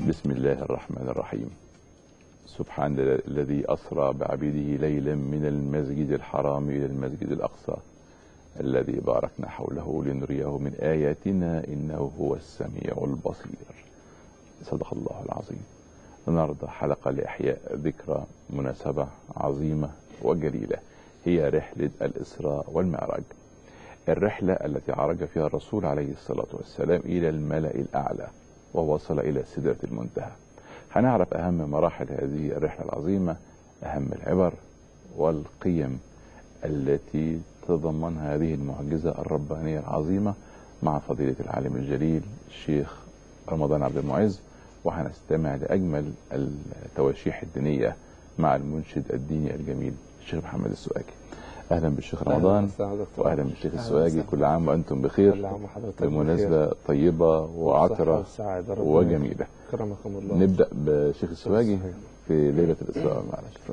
بسم الله الرحمن الرحيم سبحان الذي أسرى بعبيده ليلا من المسجد الحرام إلى المسجد الأقصى الذي باركنا حوله لنريه من آياتنا إنه هو السميع البصير صدق الله العظيم النهارده حلقة لإحياء ذكرى مناسبة عظيمة وجليلة هي رحلة الإسراء والمعراج الرحلة التي عرج فيها الرسول عليه الصلاة والسلام إلى الملأ الأعلى ووصل إلى سدرة المنتهى هنعرف أهم مراحل هذه الرحلة العظيمة أهم العبر والقيم التي تضمنها هذه المعجزة الربانية العظيمة مع فضيلة العالم الجليل الشيخ رمضان عبد المعز وهنستمع لأجمل التواشيح الدينية مع المنشد الديني الجميل الشيخ محمد السواكي أهلا بالشيخ رمضان وأهلا بالشيخ السواجي كل عام وأنتم بخير كل عام وحضرتك بمناسبة طيبة وعطرة والسعادة ربنا وجميلة كرمكم الله نبدأ بشيخ السواجي صحيح. في ليلة الإسراء والمعراج اتفضل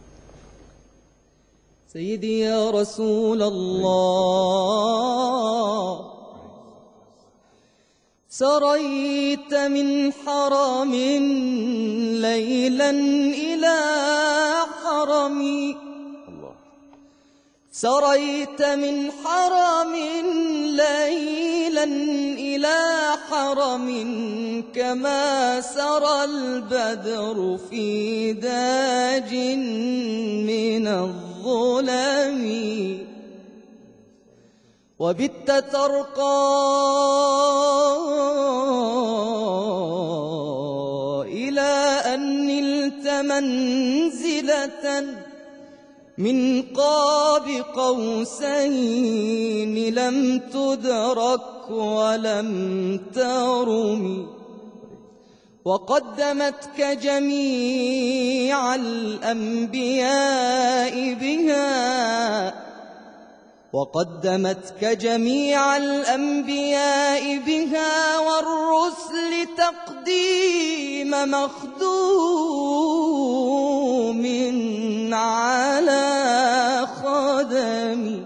سيدي يا رسول الله سريت من حرم ليلا إلى حرمي الله سريت من حرم ليلا إلى حرم كما سرى البدر في داج من الظلم وبت ترقى إلى أن نلت منزلة من قاب قوسين لم تدرك ولم ترم وقدمتك جميع الأنبياء بها وقدمتك جميع الأنبياء بها والرسل تقديم مخدوم على خدم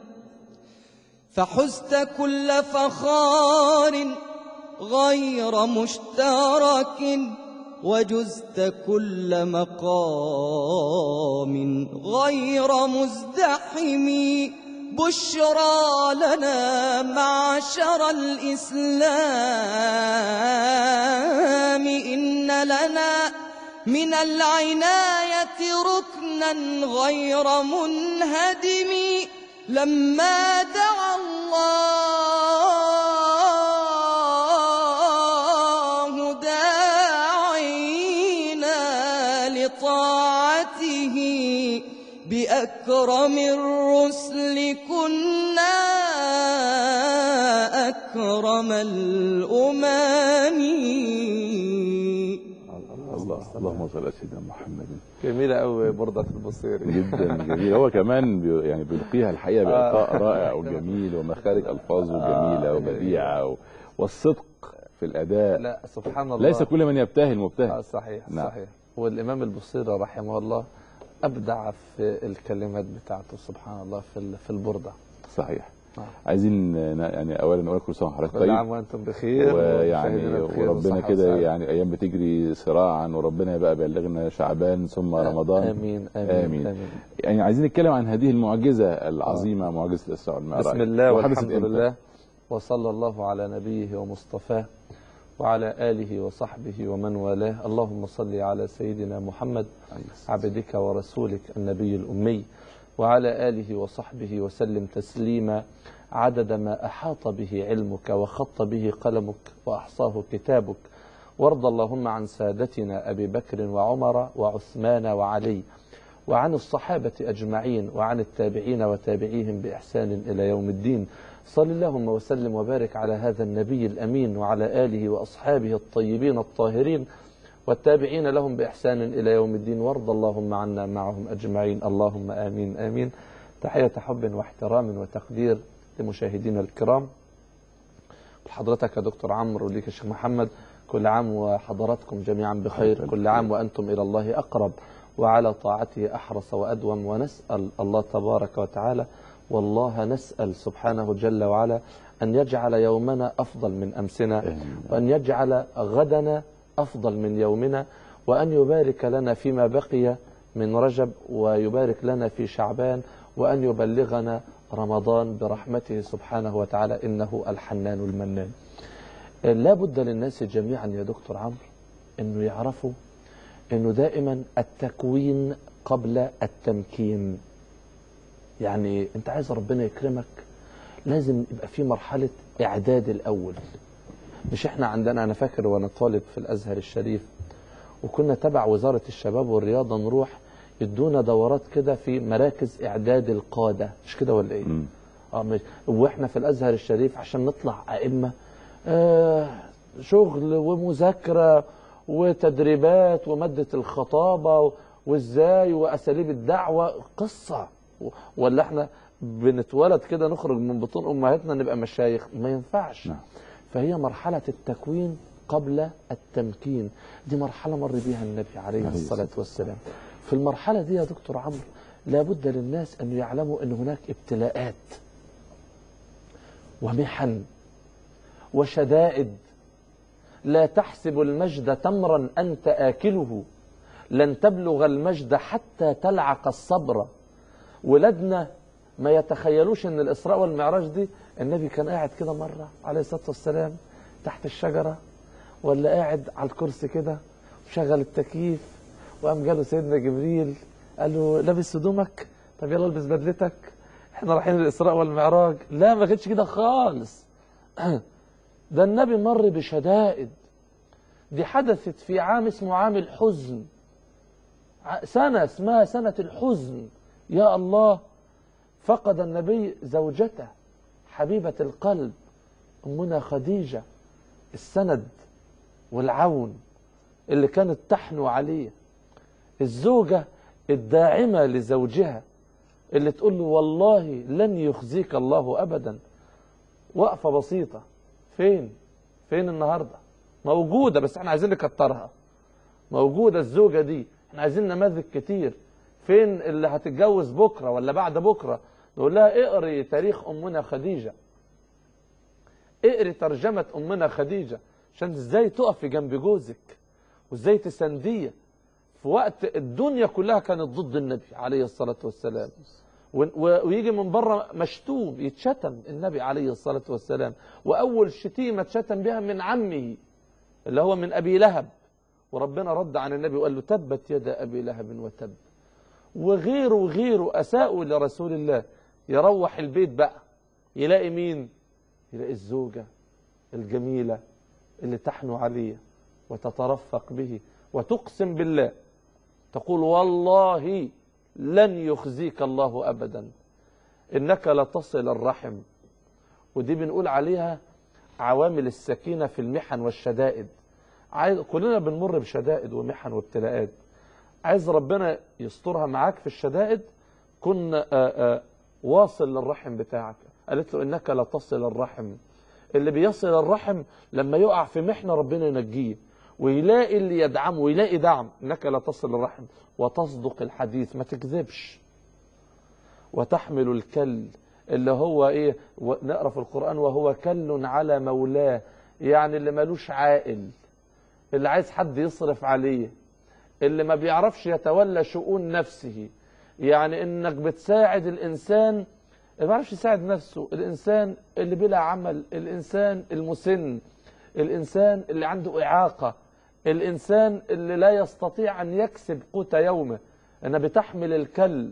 فحزت كل فخار غير مشترك وجزت كل مقام غير مزدحم بشرى لنا معشر الإسلام إن لنا من العناية ركنا غير منهدم لما دعا الله داعينا لطاعته بأكرم الرسل كنا أكرم الأمم الله اللهم صل على سيدنا محمد جميلة قوي برضة البصيري جدا جميل هو كمان بي يعني بيلقيها الحقيقه بإلقاء رائع وجميل ومخارج الفاظه جميله وبديعه و- والصدق في الاداء لا سبحان الله ليس كل من يبتهل آه مبتهل صحيح نعم. صحيح والإمام البصيري رحمه الله أبدع في الكلمات بتاعته سبحان الله في ال- في البردة صحيح نعم. عايزين ن- يعني اولا نقول كل سنه وحضرتك كل طيب عام وأنتم بخير ويعني ومشاهدينا بخير وربنا وصحة كده وسعادة. يعني ايام بتجري صراعا وربنا يبقى بيبلغنا شعبان ثم رمضان آمين آمين آمين. آمين يعني عايزين نتكلم عن هذه المعجزه العظيمه معجزه الاسراء والمعراج بسم الله وحدثت والحمد إمتى؟ لله وصلى الله على نبيه ومصطفاه وعلى آله وصحبه ومن والاه اللهم صل على سيدنا محمد عبدك ورسولك النبي الأمي وعلى آله وصحبه وسلم تسليما عدد ما أحاط به علمك وخط به قلمك وأحصاه كتابك وارض اللهم عن سادتنا أبي بكر وعمر وعثمان وعلي وعن الصحابة أجمعين وعن التابعين وتابعيهم بإحسان إلى يوم الدين صل اللهم وسلم وبارك على هذا النبي الأمين وعلى آله وأصحابه الطيبين الطاهرين والتابعين لهم بإحسان إلى يوم الدين وارض اللهم عنا معهم أجمعين اللهم آمين آمين تحية حب واحترام وتقدير لمشاهدينا الكرام حضرتك يا دكتور عمرو وليك يا شيخ محمد كل عام وحضراتكم جميعا بخير كل عام وأنتم إلى الله أقرب وعلى طاعته أحرص وأدوم ونسأل الله تبارك وتعالى والله نسأل سبحانه جل وعلا أن يجعل يومنا أفضل من أمسنا وأن يجعل غدنا أفضل من يومنا وأن يبارك لنا فيما بقي من رجب ويبارك لنا في شعبان وأن يبلغنا رمضان برحمته سبحانه وتعالى إنه الحنان المنان لا بد للناس جميعا يا دكتور عمرو أنه يعرفوا أنه دائما التكوين قبل التمكين يعني أنت عايز ربنا يكرمك لازم يبقى في مرحلة إعداد الأول مش احنا عندنا أنا فاكر وأنا طالب في الأزهر الشريف وكنا تبع وزارة الشباب والرياضة نروح يدونا دورات كده في مراكز إعداد القادة مش كده ولا إيه؟ مم. اه مش واحنا في الازهر الشريف عشان نطلع ائمه آه شغل ومذاكره وتدريبات وماده الخطابه و- وازاي واساليب الدعوه قصه و- ولا احنا بنتولد كده نخرج من بطون امهاتنا نبقى مشايخ ما ينفعش نعم. فهي مرحله التكوين قبل التمكين دي مرحله مر بيها النبي عليه عليه الصلاه الصلاة والسلام في المرحله دي يا دكتور عمرو لابد للناس ان يعلموا ان هناك ابتلاءات ومحن وشدائد لا تحسب المجد تمرا انت اكله لن تبلغ المجد حتى تلعق الصبر ولادنا ما يتخيلوش ان الاسراء والمعراج دي النبي كان قاعد كده مره عليه الصلاه والسلام تحت الشجره ولا قاعد على الكرسي كده وشغل التكييف وقام جاله سيدنا جبريل قال له لابس هدومك طب يلا البس بدلتك احنا رايحين الاسراء والمعراج لا ما كانتش كده خالص ده النبي مر بشدائد دي حدثت في عام اسمه عام الحزن ع- سنة اسمها سنة الحزن يا الله فقد النبي زوجته حبيبة القلب أمنا خديجة السند والعون اللي كانت تحنو عليه الزوجة الداعمة لزوجها اللي تقول له والله لن يخزيك الله أبدا وقفة بسيطة فين فين النهاردة موجودة بس احنا عايزين نكترها موجودة الزوجة دي احنا عايزين نماذج كتير فين اللي هتتجوز بكرة ولا بعد بكرة نقول لها اقري تاريخ أمنا خديجة اقري ترجمة أمنا خديجة عشان ازاي تقفي جنب جوزك وازاي تسانديه في وقت الدنيا كلها كانت ضد النبي عليه الصلاة والسلام و- و- ويجي من بره مشتوم يتشتم النبي عليه الصلاة والسلام وأول شتيمة اتشتم بها من عمه اللي هو من أبي لهب وربنا رد عن النبي وقال له تبت يد أبي لهب وتب وغيره وغيره أساءوا لرسول الله يروح البيت بقى يلاقي مين يلاقي الزوجة الجميلة اللي تحنو عليه وتترفق به وتقسم بالله تقول والله لن يخزيك الله أبدا إنك لتصل الرحم ودي بنقول عليها عوامل السكينة في المحن والشدائد عايز كلنا بنمر بشدائد ومحن وابتلاءات عايز ربنا يسترها معاك في الشدائد كن آآ آآ واصل للرحم بتاعك قالت له إنك لتصل الرحم اللي بيصل الرحم لما يقع في محنة ربنا ينجيه ويلاقي اللي يدعمه ويلاقي دعم انك لا تصل الرحم وتصدق الحديث ما تكذبش وتحمل الكل اللي هو ايه و- نقرا في القران وهو كل على مولاه يعني اللي ملوش عائل اللي عايز حد يصرف عليه اللي ما بيعرفش يتولى شؤون نفسه يعني انك بتساعد الانسان اللي ما بيعرفش يساعد نفسه الانسان اللي بلا عمل الانسان المسن الانسان اللي عنده اعاقه الانسان اللي لا يستطيع ان يكسب قوت يومه انا بتحمل الكل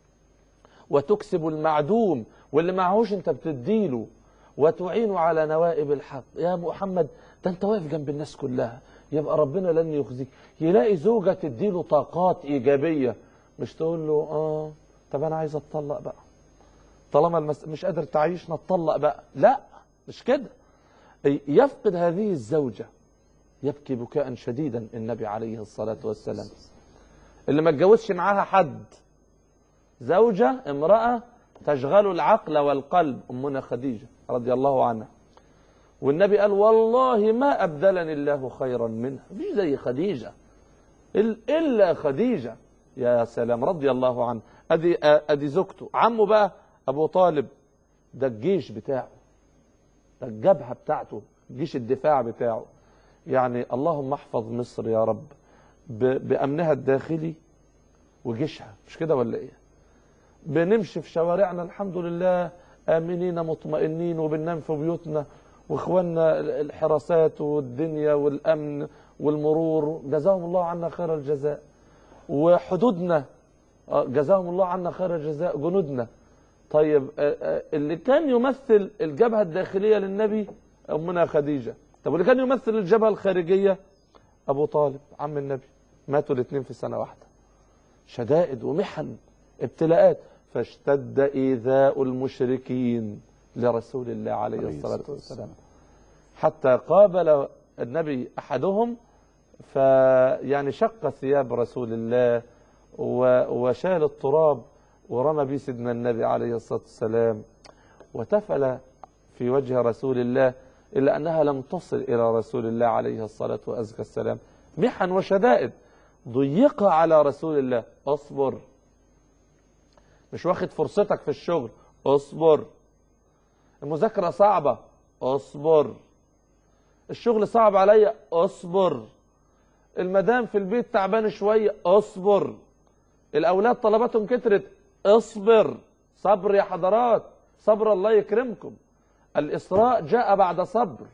وتكسب المعدوم واللي معهوش انت بتديله وتعين على نوائب الحق يا محمد ده انت واقف جنب الناس كلها يبقى ربنا لن يخزيك يلاقي زوجة تديله طاقات إيجابية مش تقول له اه طب انا عايز اتطلق بقى طالما المس... مش قادر تعيشنا اتطلق بقى لا مش كده يفقد هذه الزوجة يبكي بكاء شديدا النبي عليه الصلاة والسلام اللي ما اتجوزش معاها حد زوجة امرأة تشغل العقل والقلب أمنا خديجة رضي الله عنها والنبي قال والله ما أبدلني الله خيرا منها مش زي خديجة إل- إلا خديجة يا سلام رضي الله عنه أدي, أدي زوجته عمه بقى أبو طالب ده الجيش بتاعه ده الجبهة بتاعته جيش الدفاع بتاعه يعني اللهم احفظ مصر يا رب ب- بأمنها الداخلي وجيشها مش كده ولا ايه بنمشي في شوارعنا الحمد لله آمنين مطمئنين وبننام في بيوتنا واخواننا ال- الحراسات والدنيا والأمن والمرور جزاهم الله عنا خير الجزاء وحدودنا آه، جزاهم الله عنا خير الجزاء جنودنا طيب آه، آه، اللي كان يمثل الجبهة الداخلية للنبي أمنا خديجة طب واللي كان يمثل الجبهة الخارجية أبو طالب عم النبي ماتوا الاثنين في سنة واحدة شدائد ومحن ابتلاءات فاشتد إيذاء المشركين لرسول الله عليه عليه الصلاة الصلاة والسلام حتى قابل النبي أحدهم فيعني شق ثياب رسول الله و- وشال التراب ورمى به سيدنا النبي عليه الصلاة والسلام وتفل في وجه رسول الله إلا أنها لم تصل إلى رسول الله عليه الصلاة وأزكى السلام محن وشدائد ضيق على رسول الله اصبر مش واخد فرصتك في الشغل اصبر المذاكرة صعبة اصبر الشغل صعب عليا اصبر المدام في البيت تعبان شوية اصبر الاولاد طلباتهم كترت اصبر صبر يا حضرات صبر الله يكرمكم الاسراء جاء بعد صبر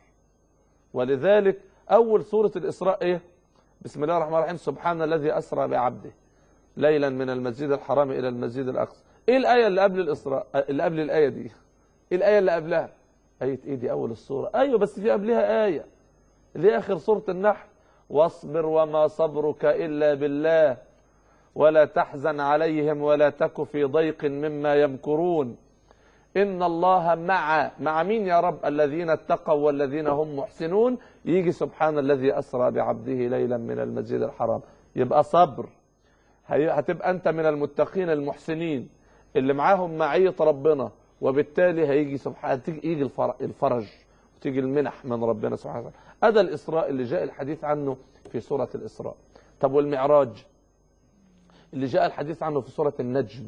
ولذلك اول سورة الاسراء ايه بسم الله الرحمن الرحيم سبحان الذي اسرى بعبده ليلا من المسجد الحرام الى المسجد الاقصى ايه الايه اللي قبل الاسراء اللي قبل الايه دي ايه الايه اللي قبلها ايه ايه دي اول السوره ايوه بس في قبلها ايه اللي هي اخر سوره النحل واصبر وما صبرك الا بالله ولا تحزن عليهم ولا تك في ضيق مما يمكرون إن الله مع مع مين يا رب الذين اتقوا والذين هم محسنون يجي سبحان الذي أسرى بعبده ليلا من المسجد الحرام يبقى صبر هي- هتبقى أنت من المتقين المحسنين اللي معاهم معية ربنا وبالتالي هيجي سبحان تيجي يجي الفر- الفرج وتيجي المنح من ربنا سبحانه وتعالى هذا الإسراء اللي جاء الحديث عنه في سورة الإسراء طب والمعراج اللي جاء الحديث عنه في سورة النجم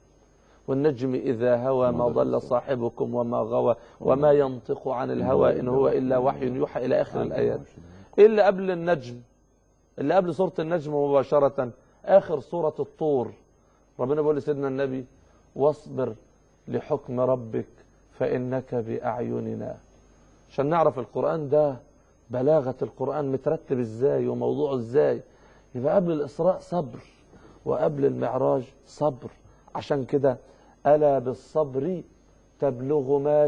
والنجم إذا هوى ما ضل صاحبكم وما غوى وما ينطق عن الهوى إن هو إلا وحي يوحى إلى آخر الآيات إيه اللي قبل النجم اللي قبل سورة النجم مباشرة آخر سورة الطور ربنا بيقول لسيدنا النبي واصبر لحكم ربك فإنك بأعيننا عشان نعرف القرآن ده بلاغة القرآن مترتب ازاي وموضوعه ازاي يبقى قبل الإسراء صبر وقبل المعراج صبر عشان كده ألا بالصبر تبلغ ما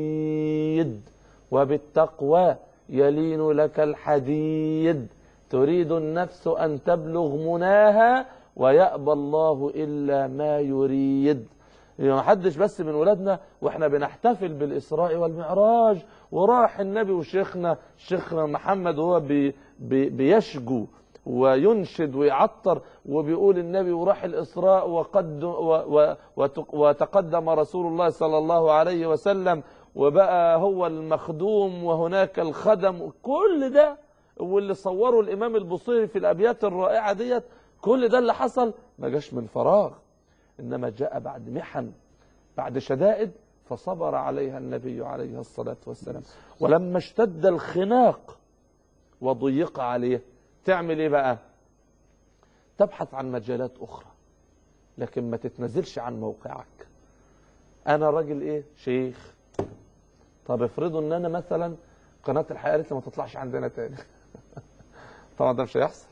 تريد وبالتقوى يلين لك الحديد تريد النفس أن تبلغ مناها ويأبى الله إلا ما يريد يعني ما حدش بس من ولادنا واحنا بنحتفل بالإسراء والمعراج وراح النبي وشيخنا شيخنا محمد وهو بي بي بيشجو وينشد ويعطر وبيقول النبي وراح الإسراء وقد و و وتق- وتقدم رسول الله صلى الله عليه وسلم وبقى هو المخدوم وهناك الخدم كل ده واللي صوره الإمام البصيري في الأبيات الرائعة ديت كل ده اللي حصل ما جاش من فراغ إنما جاء بعد محن بعد شدائد فصبر عليها النبي عليه الصلاة والسلام ولما اشتد الخناق وضيق عليه تعمل ايه بقى تبحث عن مجالات اخرى لكن ما تتنزلش عن موقعك انا راجل ايه شيخ طب افرضوا ان انا مثلا قناة الحياة قالت لي ما تطلعش عندنا تاني طبعا ده مش هيحصل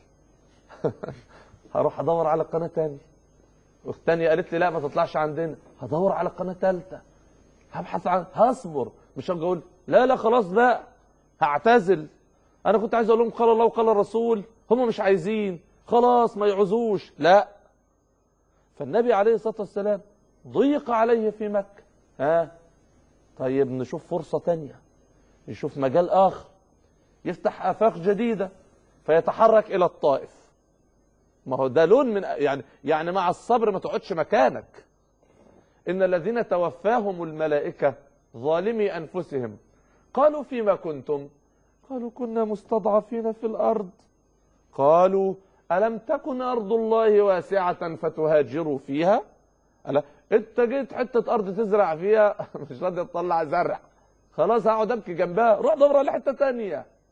هروح ادور على قناة تاني والثانية قالت لي لا ما تطلعش عندنا هدور على قناة ثالثة هبحث عن هصبر مش هبقى اقول لا لا خلاص بقى هعتزل انا كنت عايز اقول لهم قال الله وقال الرسول هم مش عايزين خلاص ما يعوزوش لا فالنبي عليه الصلاة والسلام ضيق عليه في مكة ها طيب نشوف فرصة تانية يشوف مجال آخر يفتح آفاق جديدة فيتحرك إلى الطائف ما هو ده لون من يعني يعني مع الصبر ما تقعدش مكانك إن الذين توفاهم الملائكة ظالمي أنفسهم قالوا فيما كنتم قالوا كنا مستضعفين في الأرض قالوا ألم تكن أرض الله واسعة فتهاجروا فيها ألا أنت جيت حتة أرض تزرع فيها مش راضي تطلع زرع خلاص هقعد أبكي جنبها روح دور على حتة تانية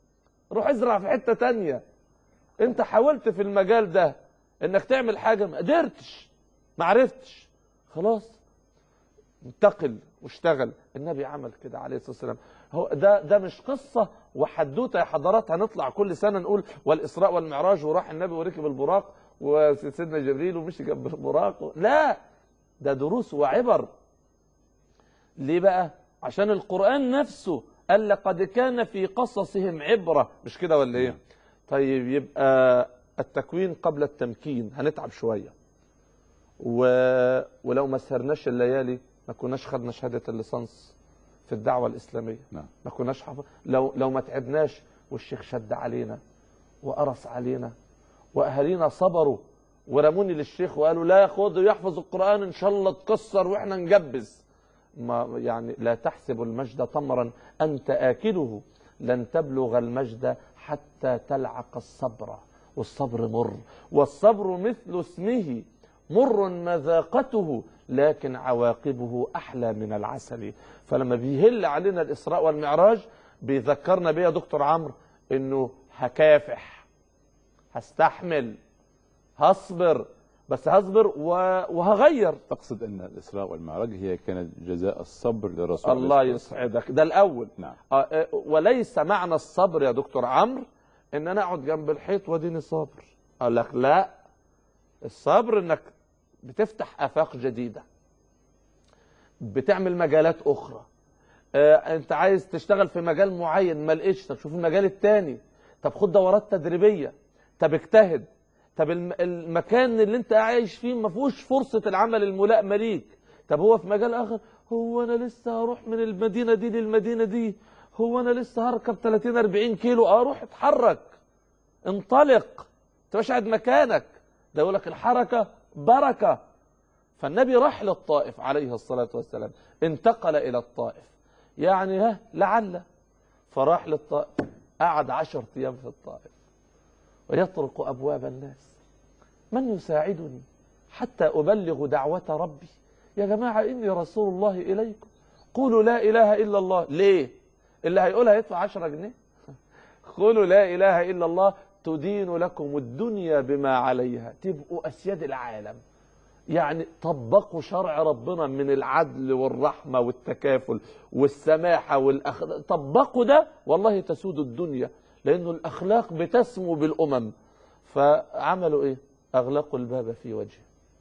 روح ازرع في حته تانية انت حاولت في المجال ده انك تعمل حاجه ما قدرتش ما عرفتش خلاص انتقل واشتغل النبي عمل كده عليه الصلاه والسلام هو ده ده مش قصه وحدوته يا حضرات هنطلع كل سنه نقول والاسراء والمعراج وراح النبي وركب البراق وسيدنا جبريل ومشي جنب البراق لا ده دروس وعبر ليه بقى عشان القرآن نفسه قال لقد كان في قصصهم عبرة مش كده ولا ايه طيب يبقى التكوين قبل التمكين هنتعب شوية و... ولو ما سهرناش الليالي ما كناش خدنا شهادة الليسانس في الدعوة الإسلامية نعم ما كناش حف... لو لو ما تعبناش والشيخ شد علينا وقرص علينا واهالينا صبروا ورموني للشيخ وقالوا لا خد يحفظ القران ان شاء الله تكسر واحنا نجبز ما يعني لا تحسب المجد تمرا انت اكله لن تبلغ المجد حتى تلعق الصبر والصبر مر والصبر مثل اسمه مر مذاقته لكن عواقبه احلى من العسل فلما بيهل علينا الاسراء والمعراج بيذكرنا بيه يا دكتور عمرو انه هكافح هستحمل هصبر بس هصبر و... وهغير تقصد ان الاسراء والمعراج هي كانت جزاء الصبر للرسول عليه الله الصلاة والسلام. يسعدك ده الاول نعم آه، آه، وليس معنى الصبر يا دكتور عمرو ان انا اقعد جنب الحيط واديني صابر اقول لك لا الصبر انك بتفتح افاق جديده بتعمل مجالات اخرى آه، انت عايز تشتغل في مجال معين ما لقيتش طب شوف المجال التاني طب خد دورات تدريبيه طب اجتهد طب الم- المكان اللي انت عايش فيه ما فيهوش فرصه العمل الملائمه ليك طب هو في مجال اخر هو انا لسه هروح من المدينه دي للمدينه دي هو انا لسه هركب 30 40 كيلو اروح اتحرك انطلق تبقاش قاعد مكانك ده يقول لك الحركه بركه فالنبي راح للطائف عليه الصلاه والسلام انتقل الى الطائف يعني ها لعل فراح للطائف قعد عشر ايام في الطائف ويطرق ابواب الناس من يساعدني حتى ابلغ دعوه ربي يا جماعه اني رسول الله اليكم قولوا لا اله الا الله ليه اللي هيقولها يدفع 10 جنيه قولوا لا اله الا الله تدين لكم الدنيا بما عليها تبقوا اسياد العالم يعني طبقوا شرع ربنا من العدل والرحمة والتكافل والسماحة والأخلاق طبقوا ده والله تسود الدنيا لأنه الأخلاق بتسمو بالأمم فعملوا إيه أغلقوا الباب في وجهه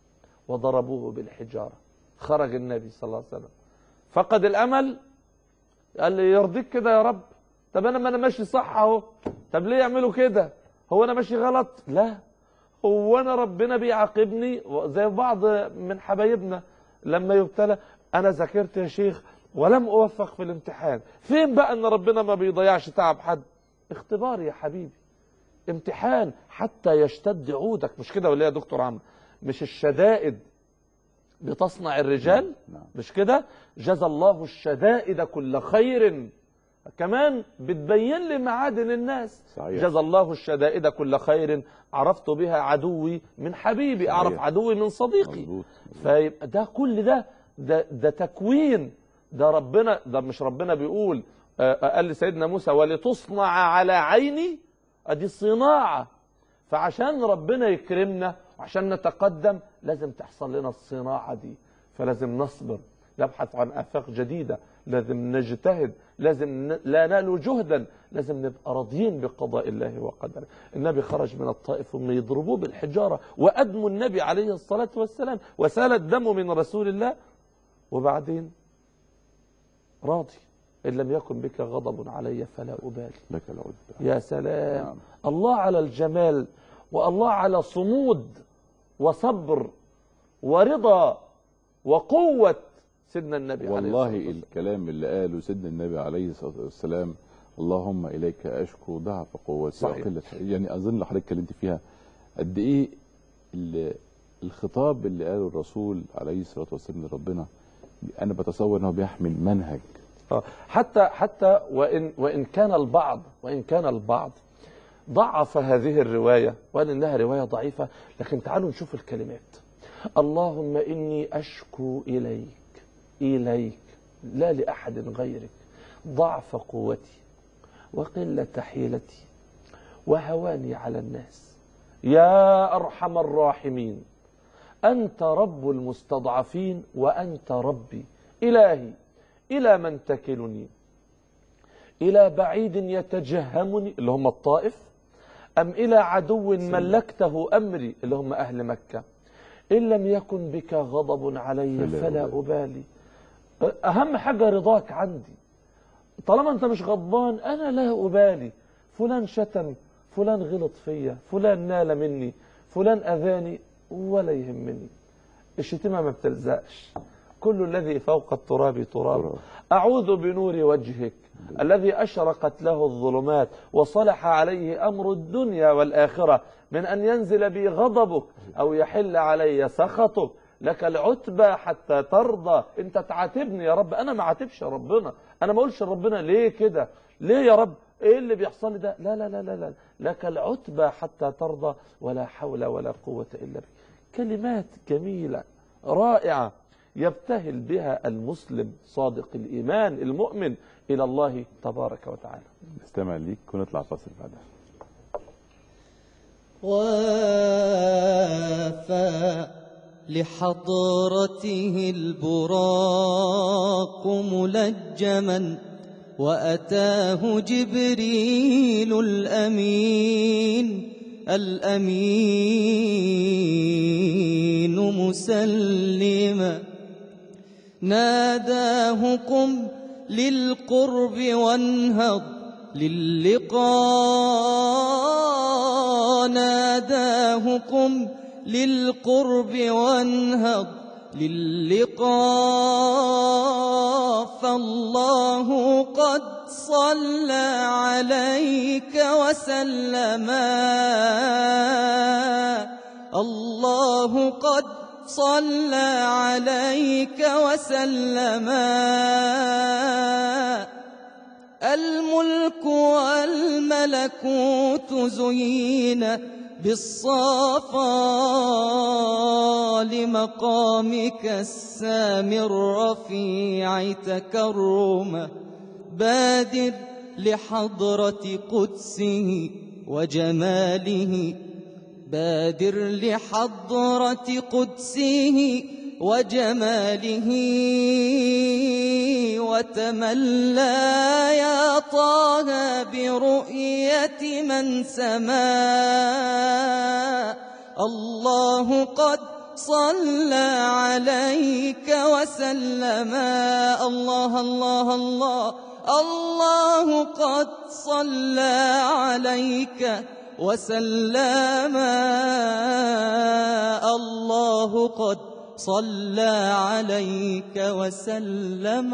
وضربوه بالحجارة خرج النبي صلى الله عليه وسلم فقد الأمل قال لي يرضيك كده يا رب طب أنا ما أنا ماشي صح أهو طب ليه يعملوا كده هو أنا ماشي غلط لا هو انا ربنا بيعاقبني زي بعض من حبايبنا لما يبتلى انا ذاكرت يا شيخ ولم اوفق في الامتحان فين بقى ان ربنا ما بيضيعش تعب حد اختبار يا حبيبي امتحان حتى يشتد عودك مش كده ولا إيه يا دكتور عمرو مش الشدائد بتصنع الرجال نعم. مش كده جزى الله الشدائد كل خير كمان بتبين لي معادن الناس صحيح. جزى الله الشدائد كل خير عرفت بها عدوي من حبيبي صحيح. اعرف عدوي من صديقي مظبوط فيبقى ده كل ده ده, ده تكوين ده ربنا ده مش ربنا بيقول آه، آه، قال لسيدنا موسى ولتصنع على عيني ادي صناعه فعشان ربنا يكرمنا وعشان نتقدم لازم تحصل لنا الصناعه دي فلازم نصبر نبحث عن افاق جديده لازم نجتهد لازم ن... لا نالو جهدا لازم نبقى راضيين بقضاء الله وقدره النبي خرج من الطائف ثم يضربوه بالحجاره وادموا النبي عليه الصلاه والسلام وسال الدم من رسول الله وبعدين راضي ان لم يكن بك غضب علي فلا ابالي لك العتبى يا سلام نعم. الله على الجمال والله على صمود وصبر ورضا وقوة سيدنا النبي عليه والله الصلاة والسلام. الكلام اللي قاله سيدنا النبي عليه الصلاه والسلام اللهم اليك اشكو ضعف قوتي صحيح. وقله يعني اظن اللي حضرتك اتكلمت فيها قد ايه ال- الخطاب اللي قاله الرسول عليه الصلاه والسلام لربنا انا بتصور انه بيحمل منهج آه. حتى حتى وإن وإن كان البعض وإن كان البعض ضعف هذه الرواية وقال إنها رواية ضعيفة لكن تعالوا نشوف الكلمات اللهم إني أشكو إليك إليك لا لأحد غيرك ضعف قوتي وقلة حيلتي وهواني على الناس يا أرحم الراحمين أنت رب المستضعفين وأنت ربي إلهي إلى من تكلني إلى بعيد يتجهمني اللي هم الطائف أم إلى عدو ملكته أمري اللي هم أهل مكة إن لم يكن بك غضب علي فلا فلا أبالي. أبالي أهم حاجة رضاك عندي طالما أنت مش غضبان أنا لا أبالي فلان شتم فلان غلط فيا فلان نال مني فلان أذاني ولا يهمني الشتيمة ما بتلزقش كل الذي فوق التراب تراب تراب. أعوذ بنور وجهك الذي أشرقت له الظلمات وصلح عليه أمر الدنيا والآخرة من أن ينزل بي غضبك أو يحل علي سخطك لك العتبى حتى ترضى انت تعاتبني يا رب انا ما عاتبش يا ربنا انا ما اقولش لربنا ليه كده ليه يا رب ايه اللي بيحصل لي ده لا لا لا لا لا لك العتبى حتى ترضى ولا حول ولا قوة الا بك كلمات جميلة رائعة يبتهل بها المسلم صادق الإيمان المؤمن إلى الله تبارك وتعالى نستمع ليك ونطلع فاصل بعدها وافى لحضرته البراق ملجما وأتاه جبريل الأمين الأمين مسلما ناداه قم للقرب وانهض للقاء ناداه قم للقرب وانهض للقاء فالله قد صلى عليك وسلما الله قد صلى عليك وسلما الملك والملكوت زين بالصفا لمقامك السامي الرفيع تكرما بادر لحضرة قدسه وجماله بادر لحضرة قدسه وجماله وتملى يا طه برؤية من سما الله قد صلى عليك وسلم الله الله الله الله قد صلى عليك وسلم الله قد صلى عليك وسلم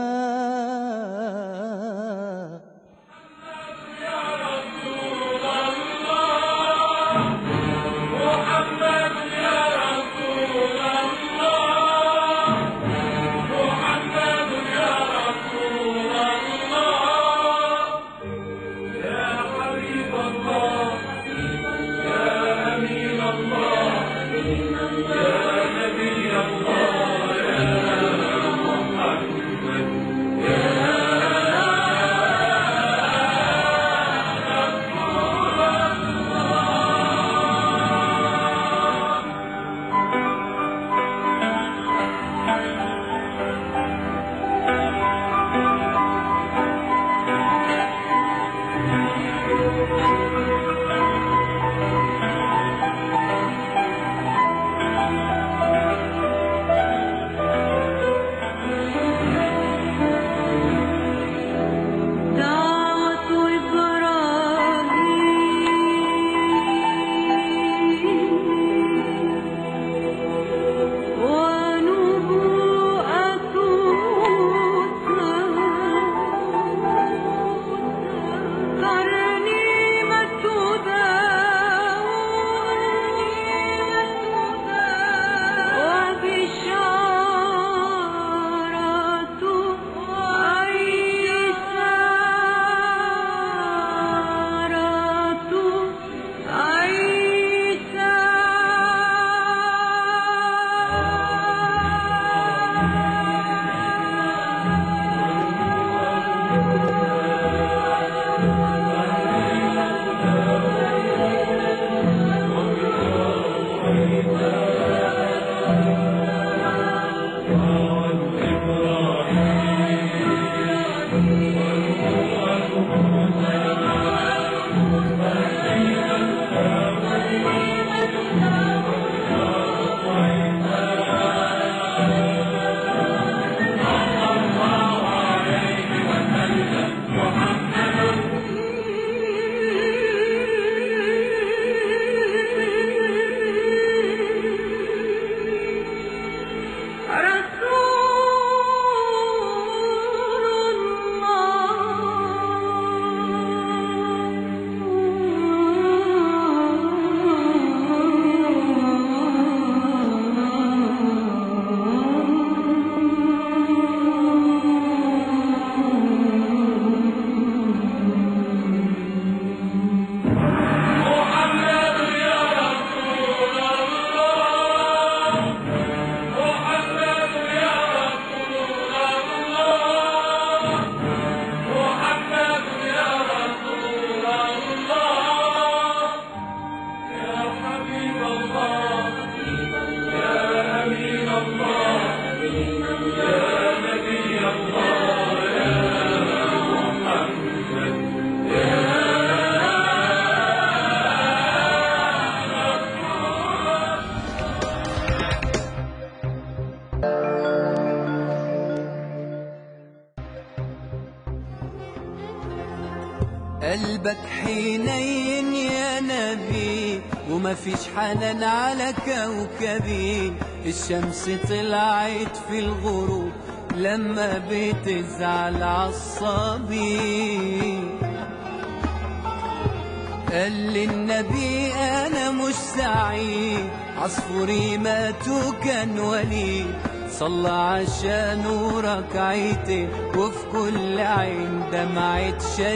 قلبك حنين يا نبي وما فيش حنان على كوكبي الشمس طلعت في الغروب لما بتزعل عالصبي قال لي النبي انا مش سعيد عصفوري مات وكان وليد صلى عشانه ركعتين وفي كل عين دمعة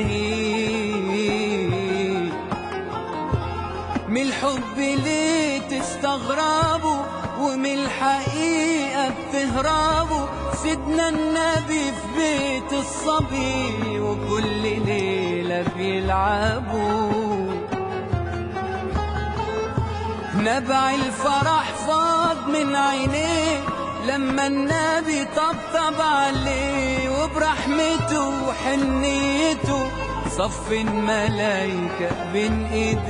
شهيد من الحب ليه تستغربوا ومن الحقيقة بتهربوا سيدنا النبي في بيت الصبي وكل ليلة بيلعبوا نبع الفرح فاض من عينيه لما النبي طبطب عليه وبرحمته وحنيته صف الملايكة بين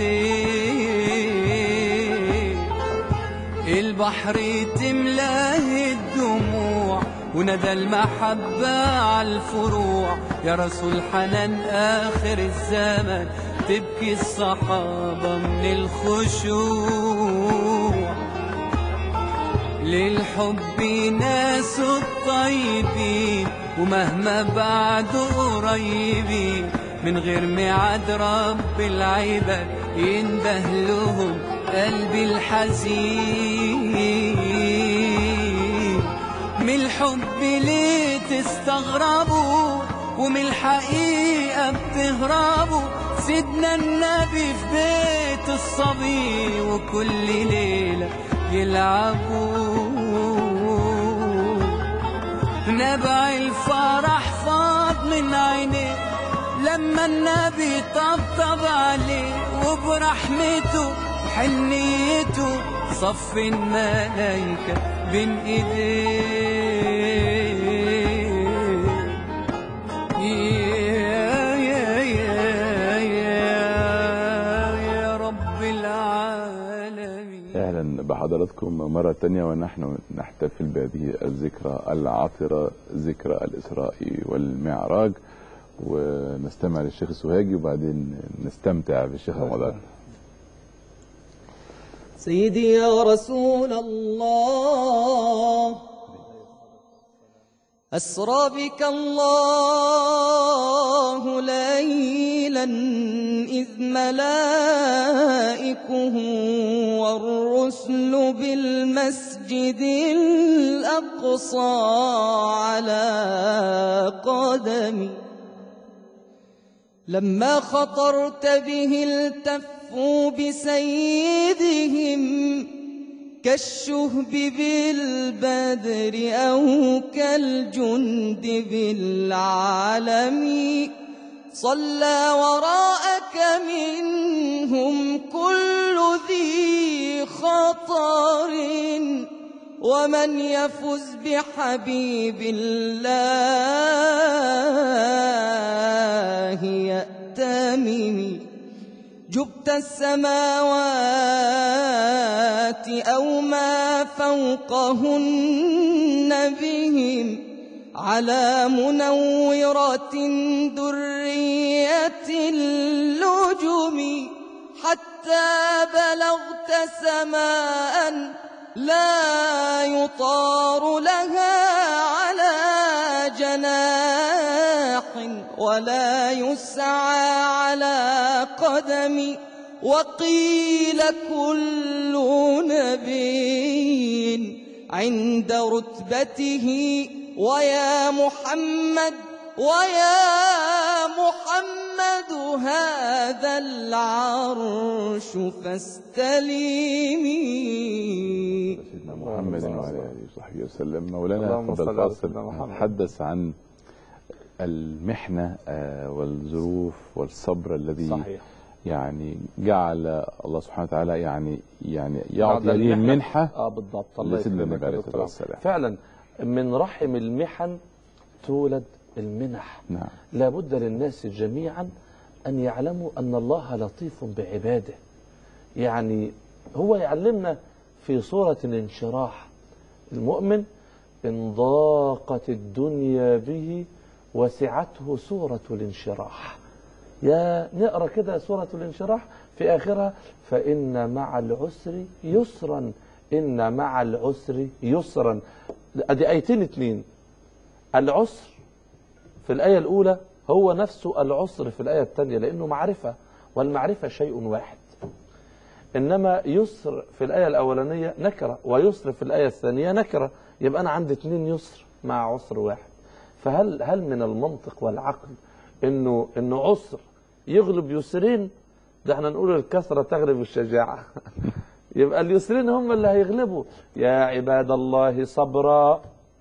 ايديه البحر تملاه الدموع وندى المحبة على الفروع يا رسول حنان آخر الزمن تبكي الصحابة من الخشوع للحب ناس الطيبين ومهما بعدوا قريبين من غير ميعاد رب العباد ينده لهم قلبي الحزين من الحب ليه تستغربوا ومن الحقيقة بتهربوا سيدنا النبي في بيت الصبي وكل ليلة يلعبوا نبع الفرح فاض من عينيه لما النبي طبطب عليه وبرحمته وحنيته صف الملايكة بين ايديه يا يا يا يا يا رب العالمين اهلا بحضراتكم مرة تانية ونحن نحتفل بهذه الذكرى العاطرة ذكرى الإسراء والمعراج ونستمع للشيخ السوهاجي وبعدين نستمتع بالشيخ رمضان سيدي يا رسول الله أسرى بك الله ليلا إذ ملائكه والرسل بالمسجد الأقصى على قدمي لما خطرت به التفوا بسيدهم كالشهب بالبدر أو كالجند بالعلم صلى وراءك منهم كل ذي خطر ومن يفز بحبيب الله يأتمم جبت السماوات أو ما فوقهن بهم على منورة درية اللجم حتى بلغت سماء لا يطار لها على جناح ولا يسعى على قدم وقيل كل نبي عند رتبته ويا محمد ويا محمد هذا العرش فاستلمي سيدنا محمد وعلى اله وصحبه وسلم مولانا اللهم قبل صل على الفاصل سيدنا محمد. نتحدث عن المحنه آه، والظروف والصبر الذي صحيح يعني جعل الله سبحانه وتعالى يعني يعني بعد يعطي هذه المحنة- المنحه اه بالضبط الله لسيدنا يكرمك النبي يا عليه دكتور الصلاة والسلام. فعلا من رحم المحن تولد المنح نعم لابد للناس جميعا أن يعلموا أن الله لطيف بعباده يعني هو يعلمنا في سورة الانشراح المؤمن إن ضاقت الدنيا به وسعته سورة الانشراح يا نقرا كده سوره الانشراح في اخرها فان مع العسر يسرا ان مع العسر يسرا ادي ايتين اتنين العسر في الآية الأولى هو نفسه العسر في الآية الثانية لأنه معرفة والمعرفة شيء واحد إنما يسر في الآية الأولانية نكرة ويسر في الآية الثانية نكرة يبقى أنا عندي اتنين يسر مع عسر واحد فهل هل من المنطق والعقل إنه إنه عسر يغلب يسرين ده احنا نقول الكثرة تغلب الشجاعة يبقى اليسرين هم اللي هيغلبوا يا عباد الله صبرا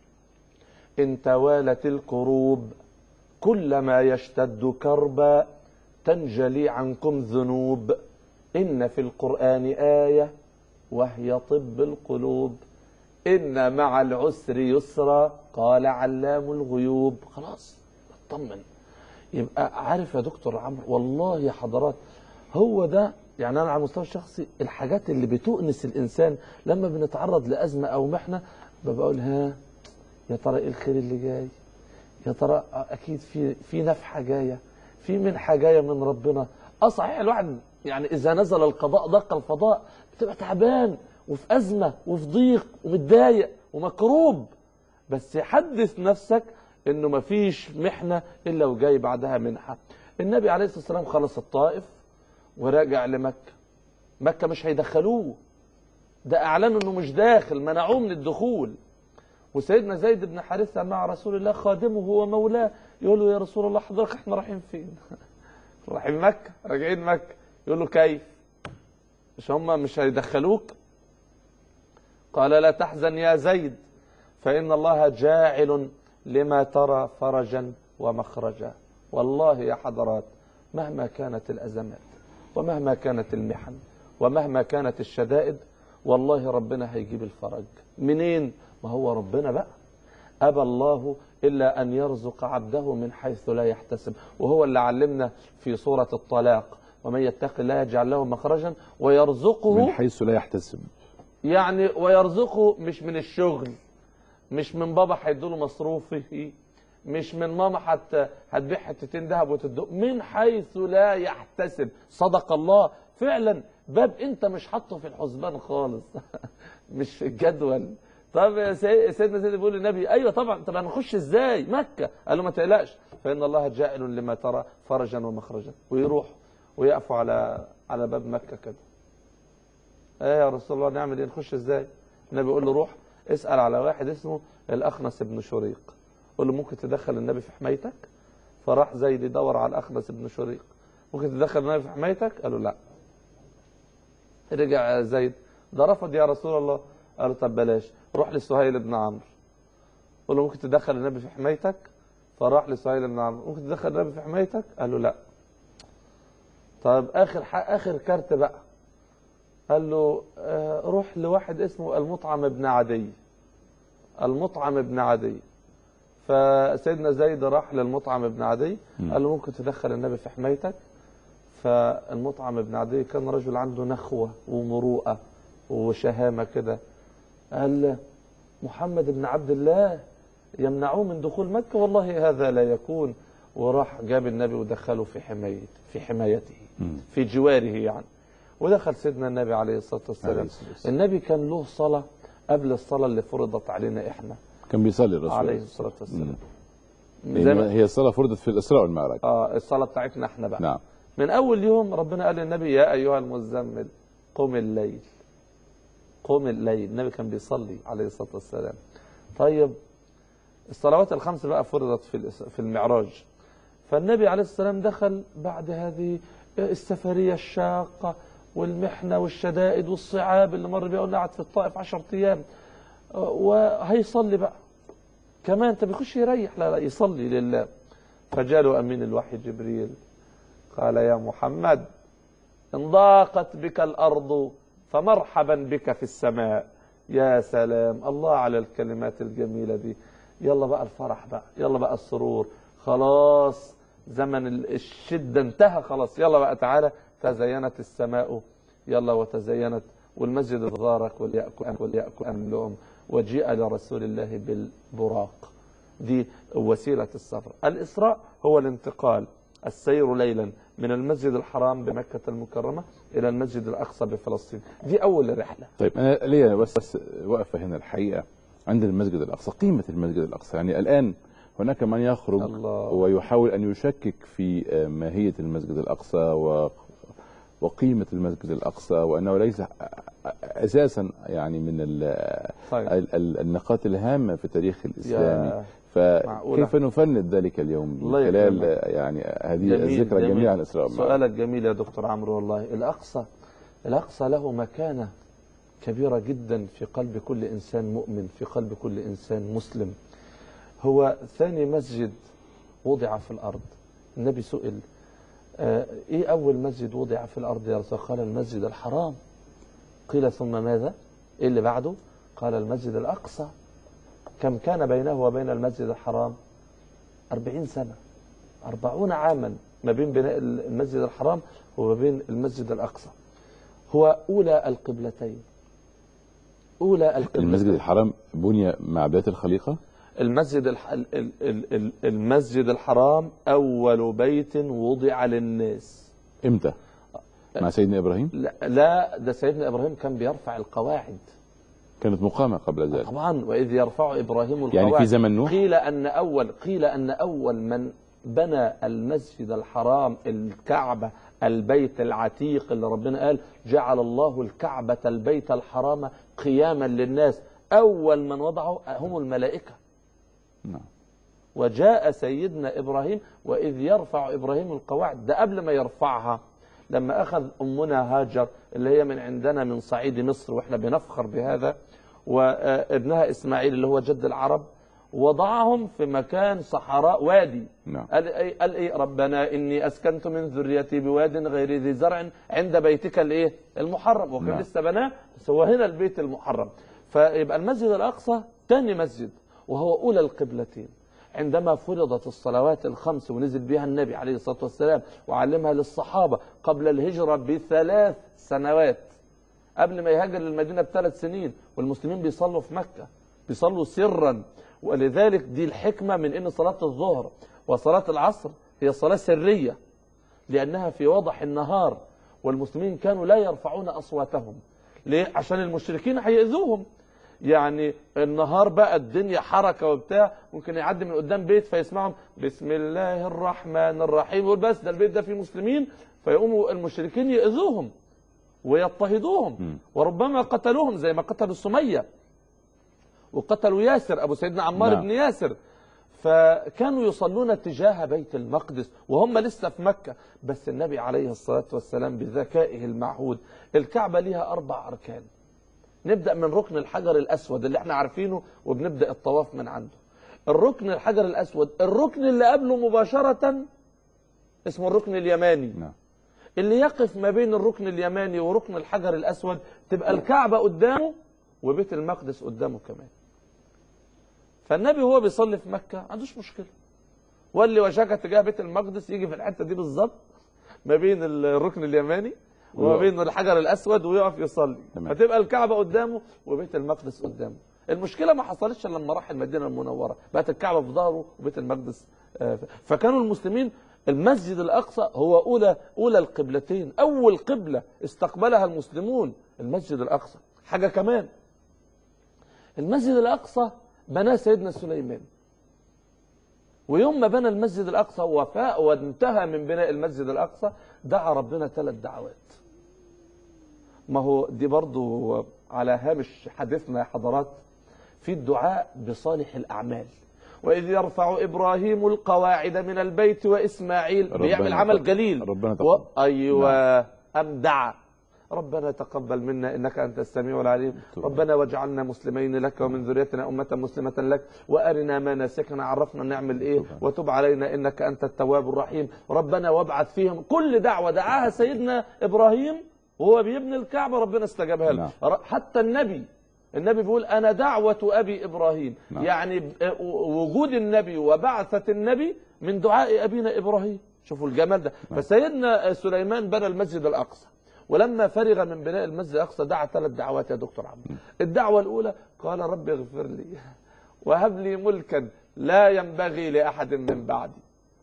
إن توالت الكروب كلما يشتد كربا تنجلي عنكم ذنوب إن في القرآن آية وهي طب القلوب إن مع العسر يسرا قال علام الغيوب خلاص اطمن يبقى عارف يا دكتور عمرو والله يا حضرات هو ده يعني انا على المستوى الشخصي الحاجات اللي بتؤنس الانسان لما بنتعرض لازمه او محنه بقول ها يا ترى ايه الخير اللي جاي يا ترى اكيد في في نفحه جايه في منحه جايه من ربنا اه صحيح الواحد يعني اذا نزل القضاء ضاق الفضاء بتبقى تعبان وفي ازمه وفي ضيق ومتضايق ومكروب بس حدث نفسك انه مفيش محنه الا وجاي بعدها منحه النبي عليه الصلاه والسلام خلص الطائف وراجع لمكه مكه مش هيدخلوه ده اعلنوا انه مش داخل منعوه من الدخول وسيدنا زيد بن حارثه مع رسول الله خادمه هو مولاه يقول له يا رسول الله حضرتك احنا رايحين فين؟ رايحين مكه راجعين مكه يقول له كيف؟ مش هم مش هيدخلوك؟ قال لا تحزن يا زيد فإن الله جاعل لما ترى فرجا ومخرجا والله يا حضرات مهما كانت الأزمات ومهما كانت المحن ومهما كانت الشدائد والله ربنا هيجيب الفرج منين ما هو ربنا بقى أبى الله إلا أن يرزق عبده من حيث لا يحتسب وهو اللي علمنا في سورة الطلاق ومن يتق الله يجعل له مخرجا ويرزقه من حيث لا يحتسب يعني ويرزقه مش من الشغل مش من بابا هيدوله مصروفه مش من ماما حتى هتبيع حتتين ذهب وتدق من حيث لا يحتسب صدق الله فعلا باب انت مش حاطه في الحسبان خالص مش في الجدول طب يا سي- سيدنا زيد بيقول للنبي ايوه طبعا طب هنخش ازاي مكه قال له ما تقلقش فان الله جائل لما ترى فرجا ومخرجا ويروح ويقفوا على على باب مكه كده ايه يا رسول الله نعمل ايه نخش ازاي النبي يقول له روح اسال على واحد اسمه الاخنس بن شريق قول له ممكن تدخل النبي في حمايتك فراح زيد يدور على الاخنس بن شريق ممكن تدخل النبي في حمايتك قال له لا رجع زيد ده رفض يا رسول الله قال له طب بلاش روح لسهيل بن عمرو قول له ممكن تدخل النبي في حمايتك فراح لسهيل بن عمرو ممكن تدخل النبي في حمايتك قال له لا طب اخر ح... اخر كارت بقى قال له آه، روح لواحد اسمه المطعم بن عدي المطعم بن عدي فسيدنا زيد راح للمطعم بن عدي قال له ممكن تدخل النبي في حمايتك فالمطعم بن عدي كان رجل عنده نخوة ومروءة وشهامة كده قال له محمد بن عبد الله يمنعوه من دخول مكة والله هذا لا يكون وراح جاب النبي ودخله في حماية في حمايته في جواره يعني ودخل سيدنا النبي عليه الصلاة عليه والسلام الصلاة والسلام. النبي كان له صلاة قبل الصلاة اللي فرضت علينا احنا كان بيصلي الرسول عليه الصلاة والسلام مم. زي ما- هي الصلاة فرضت في الإسراء والمعراج اه الصلاة بتاعتنا احنا بقى نعم من اول يوم ربنا قال للنبي يا ايها المزمل قم الليل قم الليل النبي كان بيصلي عليه الصلاه والسلام طيب الصلوات الخمس بقى فرضت في الإس- في المعراج فالنبي عليه الصلاه والسلام دخل بعد هذه السفريه الشاقه والمحنه والشدائد والصعاب اللي مر بيها قلنا قعد في الطائف 10 ايام آه، وهيصلي بقى كمان انت بيخش يريح لا لا يصلي لله فجاله امين الوحي جبريل قال يا محمد إن ضاقت بك الأرض فمرحبا بك في السماء يا سلام الله على الكلمات الجميلة دي يلا بقى الفرح بقى يلا بقى السرور خلاص زمن ال- الشدة انتهى خلاص يلا بقى تعالى تزينت السماء يلا وتزينت والمسجد اتغارك وليأكل وليأكل أملهم وجيء لرسول الله بالبراق دي وسيلة السفر الإسراء هو الانتقال السير ليلا من المسجد الحرام بمكة المكرمة إلى المسجد الأقصى بفلسطين دي أول رحلة طيب انا ليا بس بس وقفه هنا الحقيقه عند المسجد الاقصى قيمه المسجد الاقصى يعني الان هناك من يخرج الله. ويحاول ان يشكك في آه، ماهيه المسجد الاقصى و وقيمه المسجد الاقصى وانه ليس اساسا يعني من ال- طيب ال- ال- النقاط الهامه في التاريخ الاسلامي يا فكيف معقولة. نفند ذلك اليوم من الله خلال يكرمك. آه، يعني هذه جميل، الذكرى جميل. الجميله عن الاسراء والمعراج. سؤالك جميل يا دكتور عمرو والله الأقصى الأقصى له مكانة كبيرة جدا في قلب كل إنسان مؤمن في قلب كل إنسان مسلم هو ثاني مسجد وضع في الأرض النبي سئل آه إيه أول مسجد وضع في الأرض يا رسول الله؟ قال المسجد الحرام قيل ثم ماذا إيه اللي بعده قال المسجد الأقصى كم كان بينه وبين المسجد الحرام أربعين سنة أربعون عاما ما بين بناء المسجد الحرام وما بين المسجد الأقصى هو أولى القبلتين أولى القبلتين المسجد الحرام بني مع بدايه الخليقه المسجد الح... ال- ال- ال- ال- المسجد الحرام أول بيت وضع للناس امتى؟ مع سيدنا ابراهيم لا, لا ده سيدنا إبراهيم كان بيرفع القواعد كانت مقامه قبل ذلك طبعا وإذ يرفع إبراهيم القواعد يعني في زمن نوح قيل أن أول قيل أن أول من بنى المسجد الحرام الكعبة البيت العتيق اللي ربنا قال جعل الله الكعبة البيت الحرام قياما للناس أول من وضعه هم الملائكة نعم وجاء سيدنا إبراهيم وإذ يرفع إبراهيم القواعد ده قبل ما يرفعها لما أخذ أمنا هاجر اللي هي من عندنا من صعيد مصر وإحنا بنفخر بهذا وابنها إسماعيل اللي هو جد العرب وضعهم في مكان صحراء وادي نعم قال إيه, قال إيه ربنا إني أسكنت من ذريتي بواد غير ذي زرع عند بيتك الإيه المحرم وكان نعم. لسه بناه بس هو هنا البيت المحرم فيبقى المسجد الأقصى ثاني مسجد وهو أولى القبلتين عندما فرضت الصلوات الخمس ونزل بها النبي عليه الصلاة والسلام وعلمها للصحابة قبل الهجرة بثلاث سنوات قبل ما يهاجر للمدينة بثلاث سنين والمسلمين بيصلوا في مكة بيصلوا سرا ولذلك دي الحكمة من ان صلاة الظهر وصلاة العصر هي صلاة سرية لأنها في وضح النهار والمسلمين كانوا لا يرفعون أصواتهم ليه؟ عشان المشركين هيأذوهم يعني النهار بقى الدنيا حركة وبتاع ممكن يعدي من قدام بيت فيسمعهم بسم الله الرحمن الرحيم يقول بس ده البيت ده فيه مسلمين فيقوموا المشركين يأذوهم ويضطهدوهم وربما قتلوهم زي ما قتلوا سمية وقتلوا ياسر أبو سيدنا عمار نعم. بن ياسر فكانوا يصلون تجاه بيت المقدس وهم لسه في مكة بس النبي عليه الصلاة والسلام بذكائه المعهود الكعبة ليها أربع أركان نبدأ من ركن الحجر الأسود اللي احنا عارفينه وبنبدأ الطواف من عنده الركن الحجر الأسود الركن اللي قبله مباشرة اسمه الركن اليماني نعم اللي يقف ما بين الركن اليماني وركن الحجر الأسود تبقى الكعبة قدامه وبيت المقدس قدامه كمان فالنبي وهو بيصلي في مكة ما عندوش مشكلة واللي وجهك تجاه بيت المقدس يجي في الحتة دي بالظبط ما بين الركن اليماني وما ويقف. بين الحجر الأسود ويقف يصلي تمام. فتبقى الكعبة قدامه وبيت المقدس قدامه المشكلة ما حصلتش إلا لما راح المدينة المنورة بقت الكعبة في ظهره وبيت المقدس آه، فكانوا المسلمين المسجد الأقصى هو أولى أولى القبلتين أول قبلة استقبلها المسلمون المسجد الأقصى حاجة كمان المسجد الأقصى بناه سيدنا سليمان ويوم ما بنى المسجد الأقصى وفاء وانتهى من بناء المسجد الأقصى دعا ربنا ثلاث دعوات ما هو دي برضو على هامش حديثنا يا حضرات في الدعاء بصالح الأعمال وإذ يرفع إبراهيم القواعد من البيت وإسماعيل ربنا بيعمل عمل تقبل. جليل ربنا تقبل. و... أيوة أم دعا ربنا تقبل منا انك انت السميع العليم ربنا واجعلنا مسلمين لك ومن ذريتنا امه مسلمه لك وارنا مناسكنا عرفنا نعمل ايه وتب علينا انك انت التواب الرحيم ربنا وابعث فيهم كل دعوه دعاها سيدنا ابراهيم وهو بيبني الكعبه ربنا استجابها له نعم. ر- حتى النبي النبي بيقول انا دعوه ابي ابراهيم نعم. يعني ب- وجود النبي وبعثه النبي من دعاء ابينا ابراهيم شوفوا الجمال ده فسيدنا سليمان بنى المسجد الاقصى ولما فرغ من بناء المسجد الاقصى دعا ثلاث دعوات يا دكتور عمرو الدعوه الاولى قال رب اغفر لي وهب لي ملكا لا ينبغي لاحد من بعدي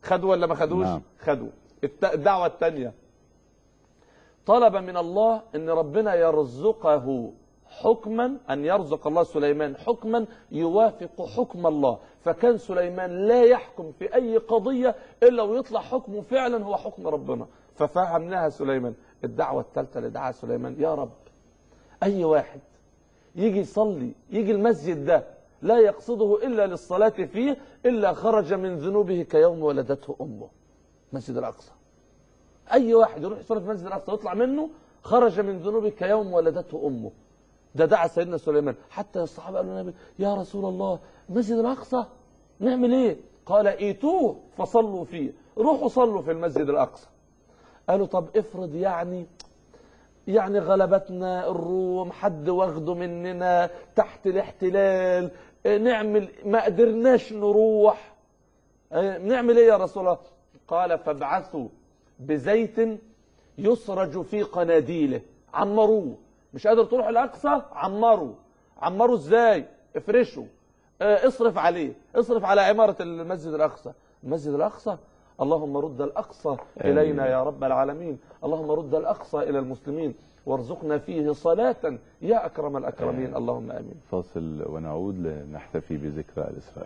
خدوا ولا ما خدوش نعم. خدوا الت- الدعوة الثانية طلب من الله ان ربنا يرزقه حكما ان يرزق الله سليمان حكما يوافق حكم الله فكان سليمان لا يحكم في اي قضيه الا ويطلع حكمه فعلا هو حكم ربنا ففهمناها سليمان الدعوه الثالثه اللي دعاها سليمان يا رب اي واحد يجي يصلي يجي المسجد ده لا يقصده الا للصلاه فيه الا خرج من ذنوبه كيوم ولدته امه مسجد الاقصى اي واحد يروح يصلي في المسجد الاقصى ويطلع منه خرج من ذنوبه كيوم ولدته امه ده دعا سيدنا سليمان حتى الصحابه قالوا للنبي يا رسول الله المسجد الاقصى نعمل ايه قال ايتوه فصلوا فيه روحوا صلوا في المسجد الاقصى قالوا طب افرض يعني يعني غلبتنا الروم حد واخده مننا تحت الاحتلال اه، نعمل ما قدرناش نروح اه، نعمل ايه يا رسول الله قال فابعثوا بزيت يسرج في قناديله عمروه مش قادر تروح الاقصى عمروا عمروا ازاي افرشوا اه، اصرف عليه اصرف على عمارة المسجد الاقصى المسجد الاقصى اللهم رد الاقصى الينا يا رب العالمين اللهم رد الاقصى الى المسلمين وارزقنا فيه صلاة يا اكرم الاكرمين اللهم امين فاصل ونعود لنحتفي بذكرى الإسراء